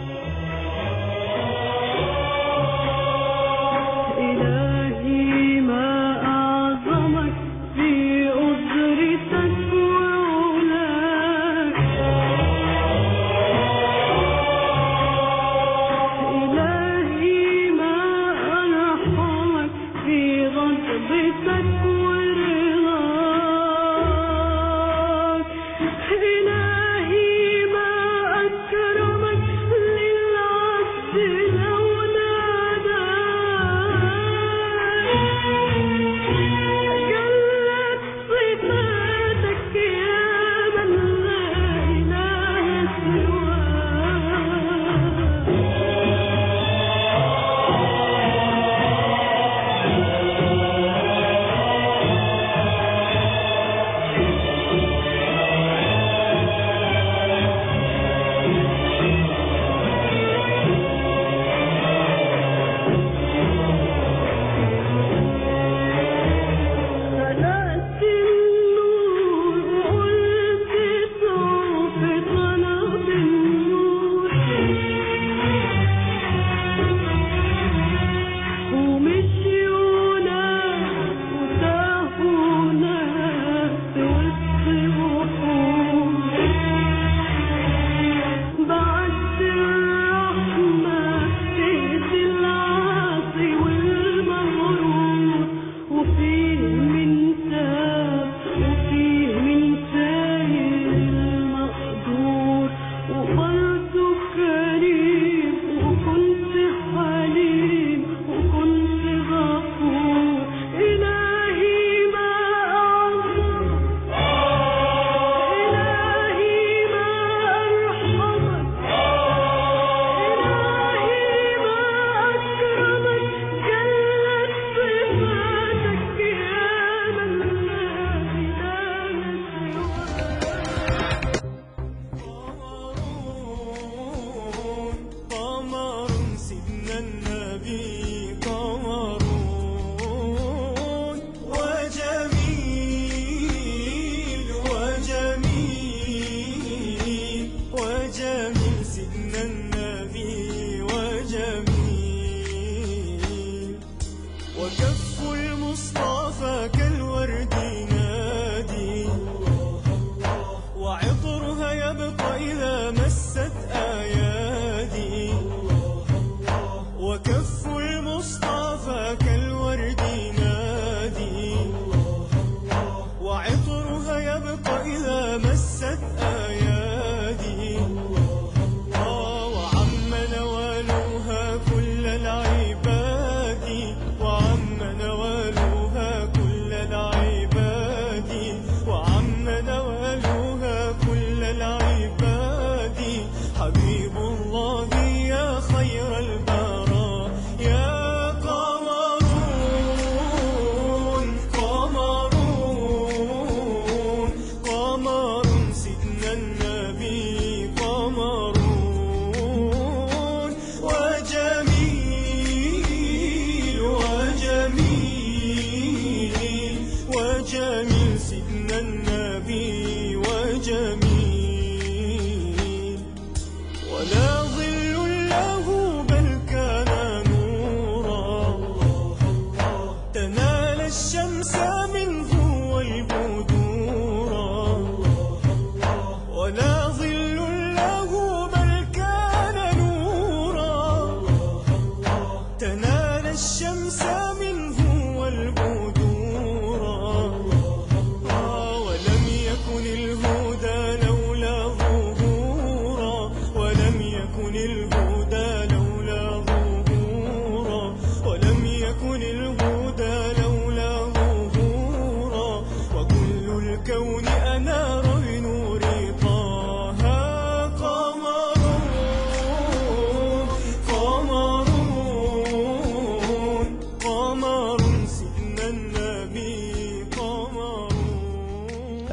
إلهي ما أعظمك في قدرتك وعلاك إلهي ما أرحمك في غضبتك ورضاك إلهي ما أكرمك للعبد لو ناداك جلت صفاتك يا من لا إله سواك خلقت النور وقلت سوف طلب النور ومشيونا وتاهونا وسط وحوش بعد الرحمة تهدي العاصي والمغرور وفيه من تاب وفيه من ساير المقدور وبرضه كريم وكنت حليم وكنت غفور إلهي ما أعظم إلهي ما أرحمك إلهي ما أكرمك جلت صفاتك يا من لا إله سواك قمر سيدنا النبي قمرون وجميل وجميل وجميل سيدنا النبي وجميل وكف المصطفى كالورد نادي وعطرها يبقى إذا مست أيادي وكف المصطفى كالورد نادي وعطرها يبقى إذا مست أيادي آه، وعم نوالها كل العباد وعم نوالها كل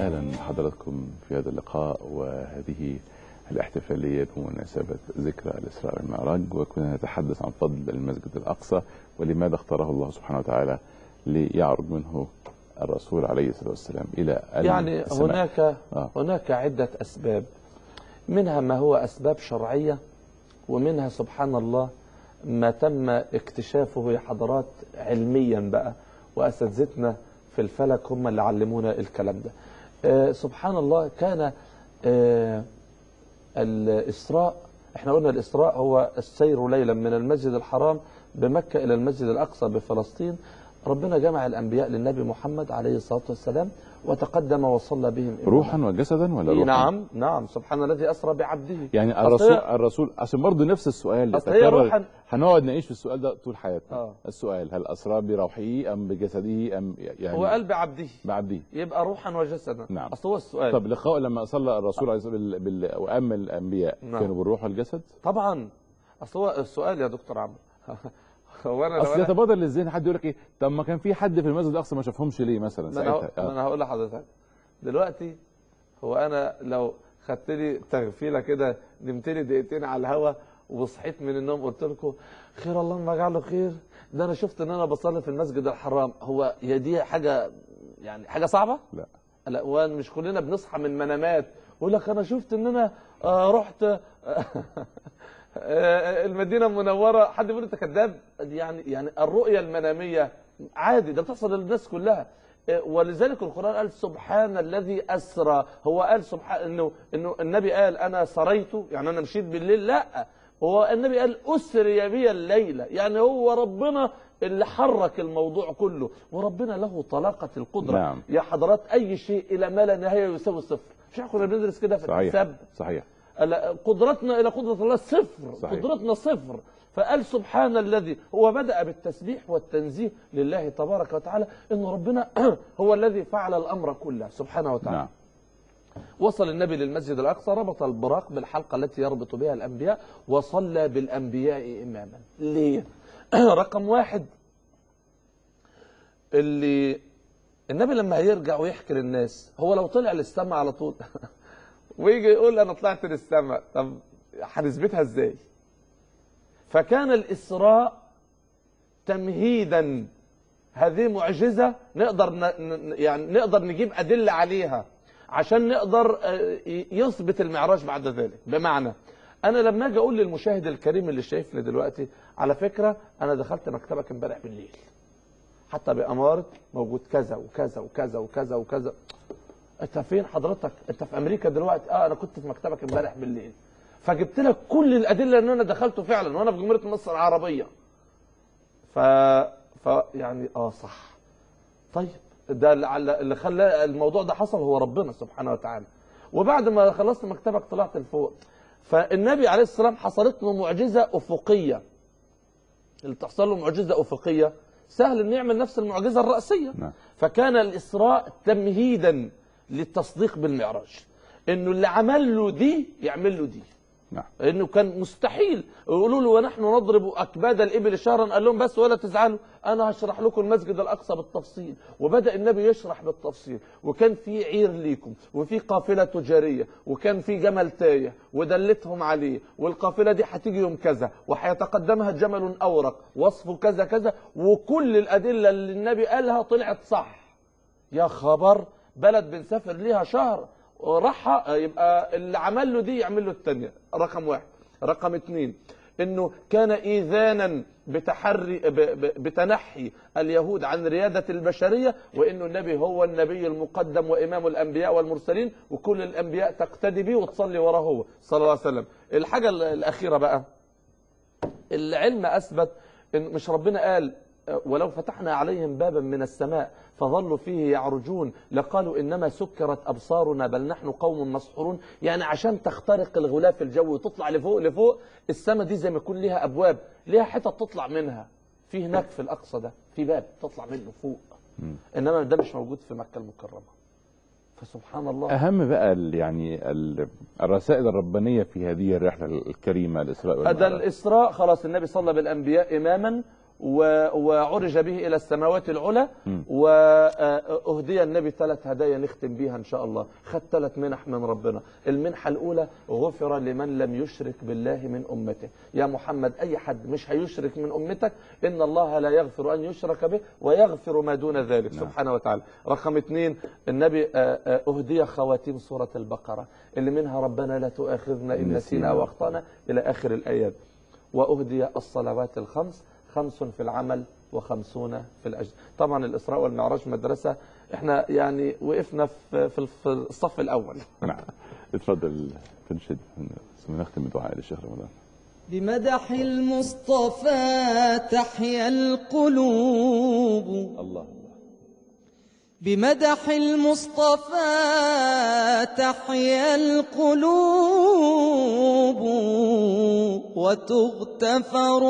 اهلا بحضراتكم في هذا اللقاء وهذه الاحتفاليه بمناسبه ذكرى الاسراء والمعراج وكنا نتحدث عن فضل المسجد الاقصى ولماذا اختاره الله سبحانه وتعالى ليعرج منه الرسول عليه الصلاه والسلام الى يعني السماء. هناك آه. هناك عدة أسباب منها ما هو أسباب شرعية ومنها سبحان الله ما تم اكتشافه يا حضرات علميا بقى وأساتذتنا في الفلك هم اللي علمونا الكلام ده آه سبحان الله كان آه الإسراء احنا قلنا الإسراء هو السير ليلا من المسجد الحرام بمكة إلى المسجد الأقصى بفلسطين ربنا جمع الأنبياء للنبي محمد عليه الصلاة والسلام وتقدم وصلى بهم إلى روحا وجسدا ولا إيه روحا؟ نعم نعم سبحان الذي أسرى بعبده يعني أصل الرسول هي- الرسول عشان برضه نفس السؤال أصل هي يتكرر روحاً- هنقعد نعيش في السؤال ده طول حياتنا آه. السؤال هل اسرى بروحه ام بجسده ام يعني هو قلب عبده بعبده يبقى روحا وجسدا نعم. أصل هو السؤال طب لقاء لما صلى الرسول عليه الصلاه والسلام بال... بال... وام الانبياء نعم. كانوا بالروح والجسد طبعا أصل هو السؤال يا دكتور عمرو هو أنا لو اصل أنا يتبادر للذهن حد يقول لك ايه طب ما كان في حد في المسجد الاقصى ما شافهمش ليه مثلا ما انا ساعتها ما آه. انا هقول لحضرتك دلوقتي هو انا لو خدت لي تغفيله كده نمت لي دقيقتين على الهوا وصحيت من النوم قلت لكم خير اللهم اجعله خير ده انا شفت ان انا بصلي في المسجد الحرام هو هي دي حاجه يعني حاجه صعبه؟ لا لا ومش كلنا بنصحى من منامات يقول لك انا شفت ان انا آه رحت آه، المدينه المنوره حد بيقول انت كذاب يعني يعني الرؤيه المناميه عادي ده بتحصل للناس كلها آه، ولذلك القران قال سبحان الذي اسرى هو قال سبحان انه انه النبي قال انا سريت يعني انا مشيت بالليل لا هو النبي قال اسري بي الليله يعني هو ربنا اللي حرك الموضوع كله وربنا له طلاقه القدره نعم. يا حضرات اي شيء الى ما لا نهايه يساوي صفر مش احنا كنا بندرس كده في صحيح الحساب صحيح ألا قدرتنا الى قدره الله صفر صحيح. قدرتنا صفر فقال سبحان الذي هو بدا بالتسبيح والتنزيه لله تبارك وتعالى ان ربنا هو الذي فعل الامر كله سبحانه وتعالى نعم وصل النبي للمسجد الأقصى ربط البراق بالحلقة التي يربط بها الأنبياء وصلى بالأنبياء إماما ليه؟ رقم واحد اللي النبي لما هيرجع ويحكي للناس هو لو طلع للسماء على طول ويجي يقول أنا طلعت للسماء طب هنثبتها إزاي؟ فكان الإسراء تمهيدا هذه معجزة نقدر ن... ن- يعني نقدر نجيب أدلة عليها عشان نقدر آه، ي- يثبت المعراج بعد ذلك بمعنى أنا لما أجي أقول للمشاهد الكريم اللي شايفني دلوقتي على فكرة أنا دخلت مكتبك امبارح بالليل حتى بأمارة موجود كذا وكذا وكذا وكذا وكذا أنت فين حضرتك؟ أنت في أمريكا دلوقتي؟ أه أنا كنت في مكتبك امبارح بالليل فجبت لك كل الأدلة إن أنا دخلته فعلا وأنا في جمهورية مصر العربية ف... ف يعني اه صح طيب ده اللي اللي خلى الموضوع ده حصل هو ربنا سبحانه وتعالى وبعد ما خلصت مكتبك طلعت لفوق فالنبي عليه الصلاه والسلام حصلت له معجزه افقيه اللي تحصل له معجزه افقيه سهل انه يعمل نفس المعجزه الراسيه نعم. فكان الاسراء تمهيدا للتصديق بالمعراج انه اللي عمل له دي يعمل له دي نعم انه كان مستحيل يقولوا له ونحن نضرب اكباد الابل شهرا قال لهم بس ولا تزعلوا انا هشرح لكم المسجد الاقصى بالتفصيل وبدا النبي يشرح بالتفصيل وكان في عير ليكم وفي قافله تجاريه وكان في جمل تايه ودلتهم عليه والقافله دي هتيجي يوم كذا وهيتقدمها جمل اورق وصفه كذا كذا وكل الادله اللي النبي قالها طلعت صح يا خبر بلد بنسافر ليها شهر راحة يبقى اللي عمل له دي يعمل له الثانية رقم واحد رقم اثنين انه كان ايذانا بتحري ب- ب- بتنحي اليهود عن ريادة البشرية وانه النبي هو النبي المقدم وامام الانبياء والمرسلين وكل الانبياء تقتدي به وتصلي وراه هو صلى الله عليه وسلم الحاجة الاخيرة بقى العلم اثبت ان مش ربنا قال أه، ولو فتحنا عليهم بابا من السماء فظلوا فيه يعرجون لقالوا انما سكرت ابصارنا بل نحن قوم مسحورون يعني عشان تخترق الغلاف الجوي وتطلع لفوق لفوق السماء دي زي ما يكون ليها ابواب ليها حتت تطلع منها في هناك في الاقصى ده في باب تطلع منه فوق انما ده مش موجود في مكه المكرمه فسبحان الله اهم بقى ال- يعني ال- الرسائل الربانيه في هذه الرحله الكريمه الاسراء ده والمعراج الإسراء خلاص النبي صلى بالأنبياء إماما و- وعرج به إلى السماوات العلى وأهدي النبي ثلاث هدايا نختم بيها إن شاء الله خد ثلاث منح من ربنا المنحة الأولى غفر لمن لم يشرك بالله من أمته يا محمد أي حد مش هيشرك من أمتك إن الله لا يغفر أن يشرك به ويغفر ما دون ذلك سبحانه وتعالى رقم اثنين النبي آه، آه، أهدي خواتيم سورة البقرة اللي منها ربنا لا تؤاخذنا إن نسينا وأخطأنا إلى آخر الآيات وأهدي الصلوات الخمس خمس في العمل وخمسون في الأجر طبعا الإسراء والمعراج مدرسة احنا يعني وقفنا في في في الصف الأول نعم اتفضل تنشد ثم نختم بدعاء للشيخ رمضان بمدح المصطفى تحيا القلوب الله بمدح المصطفى تحيا القلوب وتغتفر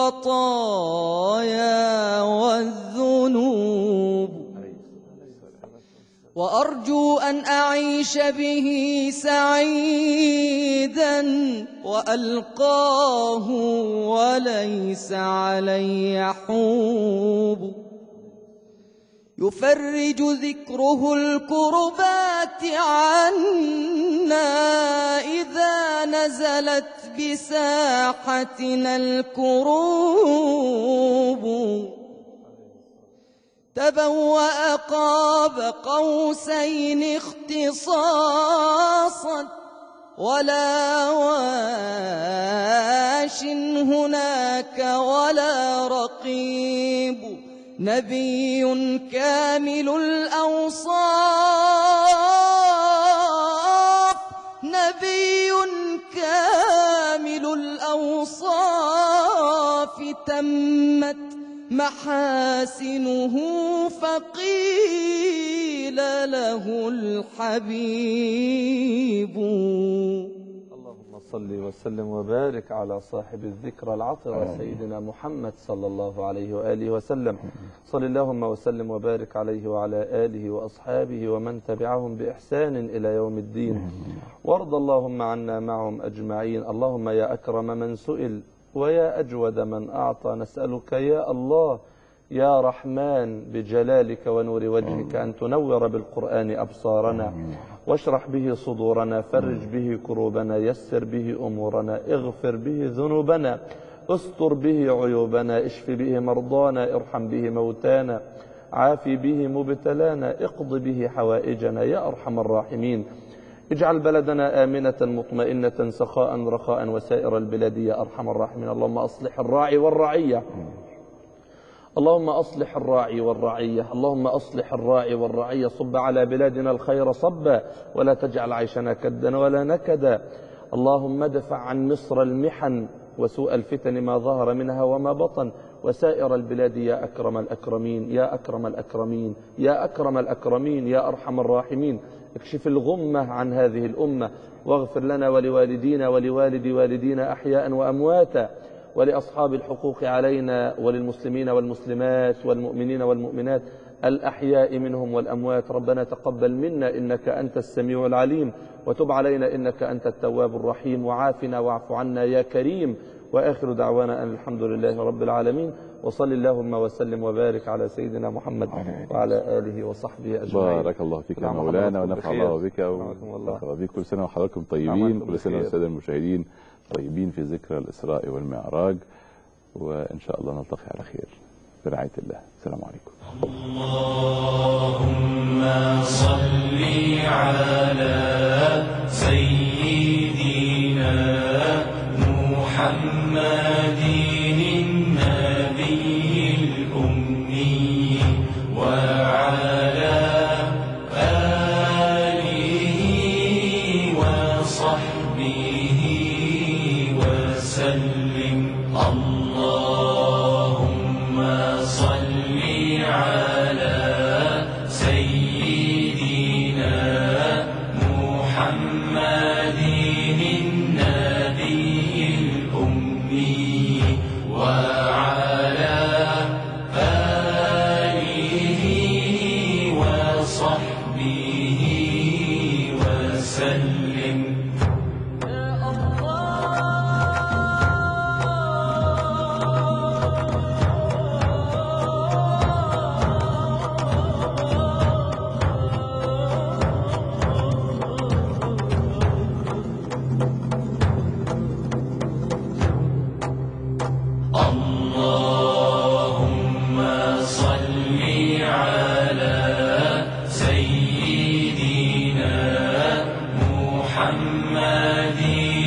الخطايا والذنوب وأرجو أن أعيش به سعيدا وألقاه وليس علي حوب يفرج ذكره الكربات عنا إذا نزلت بساحتنا الكروب تبوأ قاب قوسين اختصاصا ولا واش هناك ولا رقيب نبي كامل الأوصاف نبي كامل الأوصاف تمت محاسنه فقيل له الحبيب اللهم صل وسلم وبارك على صاحب الذكرى العطرة سيدنا محمد صلى الله عليه وآله وسلم صل اللهم وسلم وبارك عليه وعلى آله وأصحابه ومن تبعهم بإحسان إلى يوم الدين وارض اللهم عنا معهم أجمعين اللهم يا أكرم من سئل ويا أجود من أعطى نسألك يا الله يا رحمن بجلالك ونور وجهك أن تنور بالقرآن أبصارنا واشرح به صدورنا فرج به كروبنا يسر به أمورنا اغفر به ذنوبنا استر به عيوبنا اشف به مرضانا ارحم به موتانا عافي به مبتلانا اقض به حوائجنا يا أرحم الراحمين اجعل بلدنا آمنة مطمئنة سخاء رخاء وسائر البلاد يا أرحم الراحمين اللهم أصلح الراعي والرعية اللهم أصلح الراعي والرعية اللهم أصلح الراعي والرعية صب على بلادنا الخير صبا ولا تجعل عيشنا كدا ولا نكدا اللهم ادفع عن مصر المحن وسوء الفتن ما ظهر منها وما بطن وسائر البلاد يا أكرم الأكرمين يا أكرم الأكرمين يا أكرم الأكرمين يا أرحم الراحمين اكشف الغمة عن هذه الأمة واغفر لنا ولوالدينا ولوالد والدينا أحياء وأمواتا ولأصحاب الحقوق علينا وللمسلمين والمسلمات والمؤمنين والمؤمنات الأحياء منهم والأموات ربنا تقبل منا إنك أنت السميع العليم وتب علينا إنك أنت التواب الرحيم وعافنا واعف عنا يا كريم وآخر دعوانا أن الحمد لله رب العالمين وصل اللهم وسلم وبارك على سيدنا محمد وعلى آله وصحبه أجمعين بارك الله فيك يا نعم، مولانا حضراتكم ونفع بخير. الله بك نعمكم الله. ونفع بك كل سنة وحضراتكم طيبين نعمكم كل سنة بخير. والسادة المشاهدين طيبين في ذكرى الإسراء والمعراج وإن شاء الله نلتقي على خير برعاية الله السلام عليكم صل على سيدنا محمد النبي الأمي وعلى آله وصحبه وسلم اللهم صل على الله